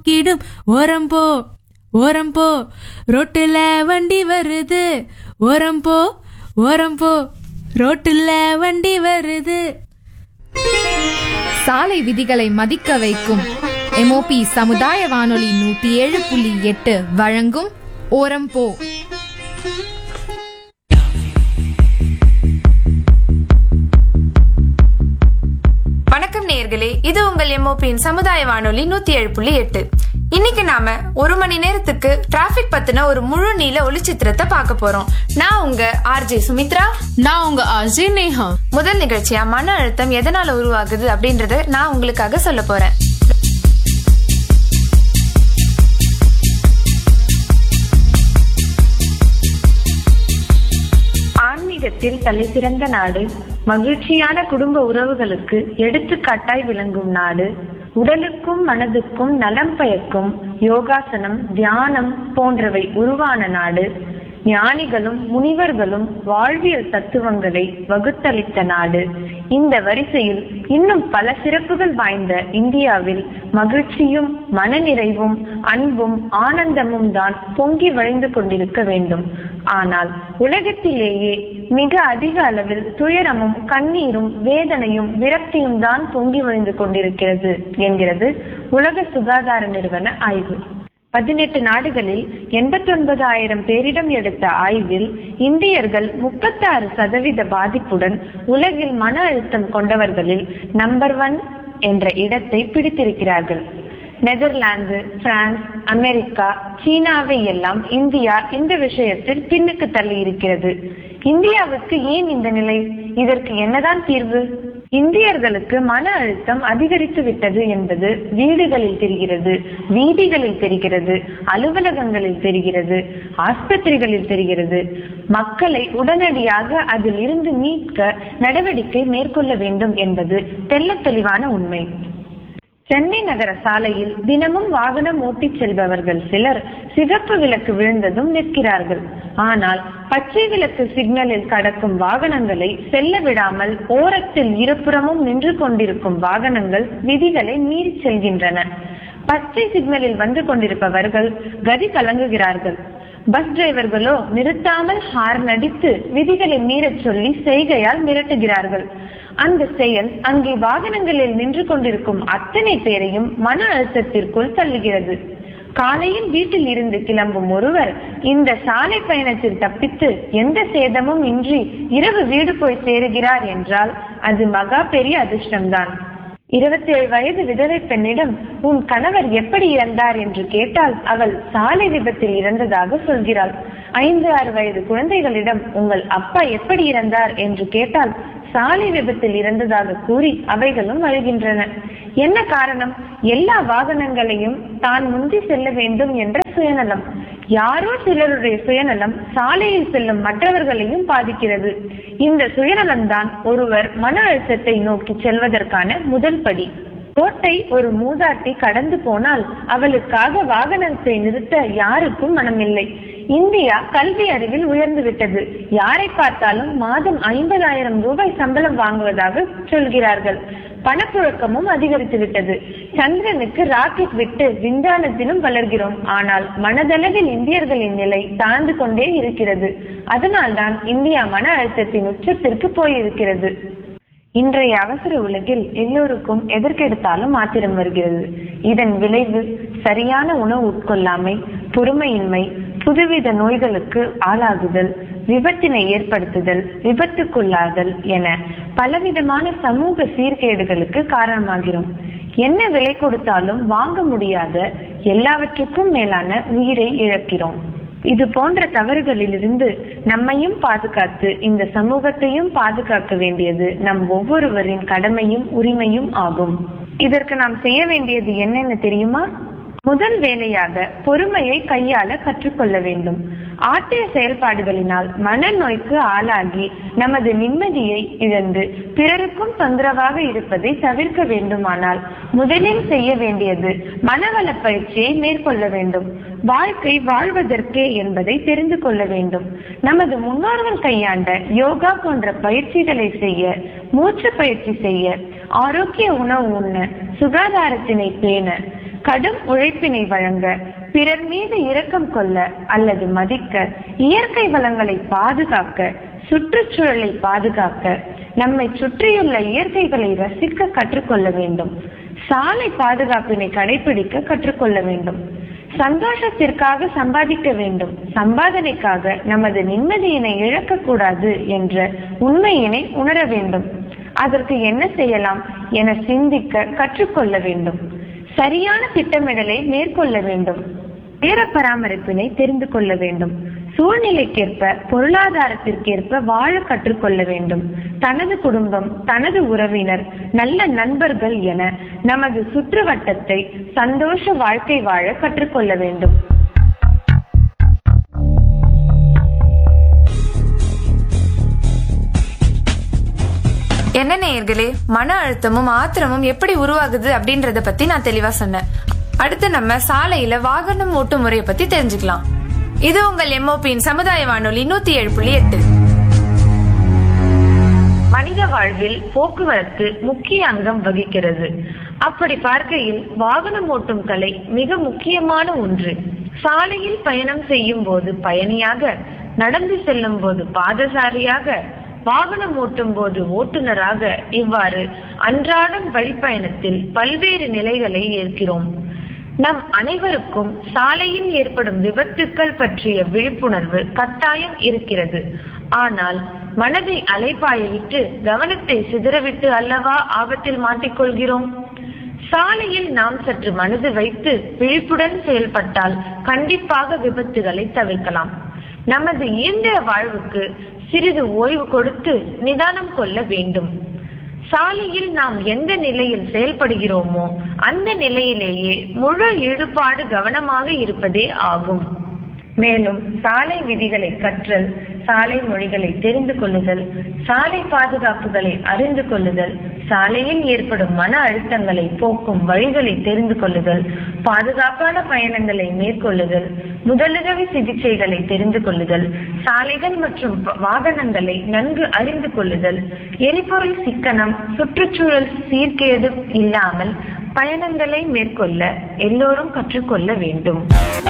தூக்கிடும் ஓரம் போ ஓரம் போ ரோட்டுல வண்டி வருது ஓரம் போ ஓரம் போ ரோட்டுல வண்டி வருது சாலை விதிகளை மதிக்க வைக்கும் எம்ஓபி சமுதாய வானொலி நூத்தி ஏழு புள்ளி எட்டு வழங்கும் ஓரம் போ வணக்கம் நேயர்களே இது உங்கள் எம்ஓபியின் சமுதாய வானொலி நூத்தி ஏழு புள்ளி எட்டு இன்னைக்கு நாம ஒரு மணி நேரத்துக்கு டிராபிக் பத்தின ஒரு முழு நீள ஒளிச்சித்திரத்தை பார்க்க போறோம் நான் உங்க ஆர்ஜே சுமித்ரா நான் உங்க அஜய் நேஹா முதல் நிகழ்ச்சியா மன அழுத்தம் எதனால உருவாகுது அப்படின்றத நான் உங்களுக்காக சொல்ல போறேன் ஆன்மீகத்தில் தலைசிறந்த நாடு மகிழ்ச்சியான குடும்ப உறவுகளுக்கு எடுத்துக்காட்டாய் விளங்கும் நாடு உடலுக்கும் மனதுக்கும் நலம் பயக்கும் யோகாசனம் தியானம் போன்றவை உருவான நாடு ஞானிகளும் முனிவர்களும் வாழ்வியல் தத்துவங்களை வகுத்தளித்த நாடு இந்த வரிசையில் இன்னும் பல சிறப்புகள் வாய்ந்த இந்தியாவில் மகிழ்ச்சியும் மனநிறைவும் அன்பும் ஆனந்தமும் தான் பொங்கி வழிந்து கொண்டிருக்க வேண்டும் ஆனால் உலகத்திலேயே மிக அதிக அளவில் துயரமும் கண்ணீரும் வேதனையும் விரக்தியும் தான் பொங்கி வழிந்து கொண்டிருக்கிறது என்கிறது உலக சுகாதார நிறுவன ஆய்வு பதினெட்டு நாடுகளில் எண்பத்தி ஒன்பதாயிரம் பேரிடம் எடுத்த ஆய்வில் இந்தியர்கள் முப்பத்தாறு சதவீத பாதிப்புடன் உலகில் மன அழுத்தம் கொண்டவர்களில் நம்பர் ஒன் என்ற இடத்தை பிடித்திருக்கிறார்கள் நெதர்லாந்து பிரான்ஸ் அமெரிக்கா சீனாவை எல்லாம் இந்தியா இந்த விஷயத்தில் பின்னுக்கு தள்ளி இருக்கிறது இந்தியாவுக்கு ஏன் இந்த நிலை இதற்கு என்னதான் தீர்வு இந்தியர்களுக்கு மன அழுத்தம் அதிகரித்து விட்டது என்பது வீடுகளில் தெரிகிறது வீதிகளில் தெரிகிறது அலுவலகங்களில் தெரிகிறது ஆஸ்பத்திரிகளில் தெரிகிறது மக்களை உடனடியாக அதில் இருந்து மீட்க நடவடிக்கை மேற்கொள்ள வேண்டும் என்பது தெள்ளத் தெளிவான உண்மை சென்னை நகர சாலையில் தினமும் வாகனம் ஓட்டிச் செல்பவர்கள் சிலர் சிகப்பு விளக்கு விழுந்ததும் நிற்கிறார்கள் ஆனால் பச்சை விளக்கு சிக்னலில் கடக்கும் வாகனங்களை செல்ல விடாமல் ஓரத்தில் இருபுறமும் நின்று கொண்டிருக்கும் வாகனங்கள் விதிகளை மீறி செல்கின்றன பச்சை சிக்னலில் வந்து கொண்டிருப்பவர்கள் கதி கலங்குகிறார்கள் பஸ் டிரைவர்களோ நிறுத்தாமல் ஹார்ன் அடித்து விதிகளை மீறச் சொல்லி செய்கையால் மிரட்டுகிறார்கள் அந்த செயல் அங்கே வாகனங்களில் நின்று கொண்டிருக்கும் அத்தனை பேரையும் மன அழுத்தத்திற்குள் தள்ளுகிறது காலையில் வீட்டில் இருந்து கிளம்பும் ஒருவர் இந்த சாலை பயணத்தில் தப்பித்து எந்த சேதமும் இன்றி இரவு வீடு போய் சேருகிறார் என்றால் அது மகா பெரிய அதிர்ஷ்டம்தான் இருபத்தி ஏழு வயது விதவை பெண்ணிடம் உன் கணவர் எப்படி இறந்தார் என்று கேட்டால் அவள் சாலை விபத்தில் இறந்ததாக சொல்கிறாள் ஐந்து ஆறு வயது குழந்தைகளிடம் உங்கள் அப்பா எப்படி இறந்தார் என்று கேட்டால் சாலை விபத்தில் இறந்ததாக கூறி அவைகளும் அழுகின்றன என்ன காரணம் எல்லா வாகனங்களையும் தான் முந்தி செல்ல வேண்டும் என்ற சுயநலம் யாரோ சிலருடைய சுயநலம் சாலையில் செல்லும் மற்றவர்களையும் பாதிக்கிறது இந்த சுயநலம் தான் ஒருவர் மன அழுத்தத்தை நோக்கி செல்வதற்கான முதல் படி ரோட்டை ஒரு மூதாட்டி கடந்து போனால் அவளுக்காக வாகனத்தை நிறுத்த யாருக்கும் மனமில்லை இந்தியா கல்வி அறிவில் உயர்ந்து விட்டது யாரை பார்த்தாலும் மாதம் ஐம்பதாயிரம் ரூபாய் சம்பளம் வாங்குவதாக சொல்கிறார்கள் பணப்புழக்கமும் அதிகரித்து விட்டது சந்திரனுக்கு ராக்கெட் விட்டு விஞ்ஞானத்திலும் வளர்கிறோம் ஆனால் மனதளவில் இந்தியர்களின் நிலை தாழ்ந்து கொண்டே இருக்கிறது அதனால்தான் இந்தியா மன அழுத்தத்தின் உச்சத்திற்கு போயிருக்கிறது இன்றைய அவசர உலகில் எல்லோருக்கும் எதற்கெடுத்தாலும் ஆத்திரம் வருகிறது இதன் விளைவு சரியான உணவு உட்கொள்ளாமை பொறுமையின்மை புதுவித நோய்களுக்கு ஆளாகுதல் விபத்தினை ஏற்படுத்துதல் விபத்துக்குள்ளாதல் என பலவிதமான சமூக சீர்கேடுகளுக்கு காரணமாகிறோம் என்ன விலை கொடுத்தாலும் வாங்க முடியாத எல்லாவற்றுக்கும் மேலான உயிரை இழக்கிறோம் இது போன்ற தவறுகளிலிருந்து நம்மையும் பாதுகாத்து இந்த சமூகத்தையும் பாதுகாக்க வேண்டியது நம் ஒவ்வொருவரின் கடமையும் உரிமையும் ஆகும் இதற்கு நாம் செய்ய வேண்டியது என்னென்ன தெரியுமா முதல் வேலையாக பொறுமையை கையாள கற்றுக்கொள்ள வேண்டும் ஆற்றிய செயல்பாடுகளினால் மனநோய்க்கு ஆளாகி நமது நிம்மதியை இழந்து பிறருக்கும் தொந்தரவாக இருப்பதை தவிர்க்க வேண்டுமானால் முதலில் செய்ய வேண்டியது மனவள பயிற்சியை மேற்கொள்ள வேண்டும் வாழ்க்கை வாழ்வதற்கே என்பதை தெரிந்து கொள்ள வேண்டும் நமது முன்னோர்கள் கையாண்ட யோகா போன்ற பயிற்சிகளை செய்ய மூச்சு பயிற்சி செய்ய ஆரோக்கிய உணவு உண்ண சுகாதாரத்தினை பேண கடும் உழைப்பினை வழங்க பிறர் மீது இரக்கம் கொள்ள அல்லது மதிக்க இயற்கை வளங்களை பாதுகாக்க சுற்றுச்சூழலை பாதுகாக்க நம்மை சுற்றியுள்ள இயற்கைகளை ரசிக்க கற்றுக்கொள்ள வேண்டும் சாலை பாதுகாப்பினை கடைபிடிக்க கற்றுக்கொள்ள வேண்டும் சந்தோஷத்திற்காக சம்பாதிக்க வேண்டும் சம்பாதனைக்காக நமது நிம்மதியினை இழக்கக்கூடாது என்ற உண்மையினை உணர வேண்டும் அதற்கு என்ன செய்யலாம் என சிந்திக்க கற்றுக்கொள்ள வேண்டும் சரியான திட்டமிடலை மேற்கொள்ள வேண்டும் நேர பராமரிப்பினை தெரிந்து கொள்ள வேண்டும் சூழ்நிலைக்கேற்ப பொருளாதாரத்திற்கேற்ப வாழ கற்றுக்கொள்ள வேண்டும் தனது குடும்பம் தனது உறவினர் நல்ல நண்பர்கள் என நமது சுற்றுவட்டத்தை சந்தோஷ வாழ்க்கை வாழ கற்றுக்கொள்ள வேண்டும் என்ன நேயர்களே மன அழுத்தமும் ஆத்திரமும் எப்படி உருவாகுது அப்படின்றத பத்தி நான் தெளிவா சொன்னேன் அடுத்து நம்ம சாலையில வாகனம் ஓட்டும் முறையை பத்தி தெரிஞ்சுக்கலாம் இது உங்கள் எம்ஓபியின் சமுதாய வானொலி நூத்தி ஏழு புள்ளி எட்டு மனித வாழ்வில் போக்குவரத்து முக்கிய அங்கம் வகிக்கிறது அப்படி பார்க்கையில் வாகனம் ஓட்டும் கலை மிக முக்கியமான ஒன்று சாலையில் பயணம் செய்யும் போது பயணியாக நடந்து செல்லும் போது பாதசாரியாக வாகனம் ஓட்டும் போது ஓட்டுநராக இவ்வாறு அன்றாடம் வழிப்பயணத்தில் பல்வேறு நிலைகளை ஏற்கிறோம் நம் அனைவருக்கும் சாலையில் ஏற்படும் விபத்துக்கள் பற்றிய விழிப்புணர்வு கட்டாயம் இருக்கிறது ஆனால் மனதை அலைப்பாய விட்டு கவனத்தை சிதறவிட்டு அல்லவா ஆபத்தில் மாட்டிக்கொள்கிறோம் சாலையில் நாம் சற்று மனது வைத்து விழிப்புடன் செயல்பட்டால் கண்டிப்பாக விபத்துகளை தவிர்க்கலாம் நமது இயந்திர வாழ்வுக்கு சிறிது ஓய்வு கொடுத்து நிதானம் கொள்ள வேண்டும் சாலையில் நாம் எந்த நிலையில் செயல்படுகிறோமோ அந்த நிலையிலேயே முழு ஈடுபாடு கவனமாக இருப்பதே ஆகும் மேலும் சாலை விதிகளை கற்றல் சாலை மொழிகளை தெரிந்து கொள்ளுதல் சாலை பாதுகாப்புகளை அறிந்து கொள்ளுதல் சாலையில் ஏற்படும் மன அழுத்தங்களை போக்கும் வழிகளை தெரிந்து கொள்ளுதல் பாதுகாப்பான பயணங்களை மேற்கொள்ளுதல் முதலுதவி சிகிச்சைகளை தெரிந்து கொள்ளுதல் சாலைகள் மற்றும் வாகனங்களை நன்கு அறிந்து கொள்ளுதல் எரிபொருள் சிக்கனம் சுற்றுச்சூழல் சீர்கேடு இல்லாமல் பயணங்களை மேற்கொள்ள எல்லோரும் கற்றுக்கொள்ள வேண்டும்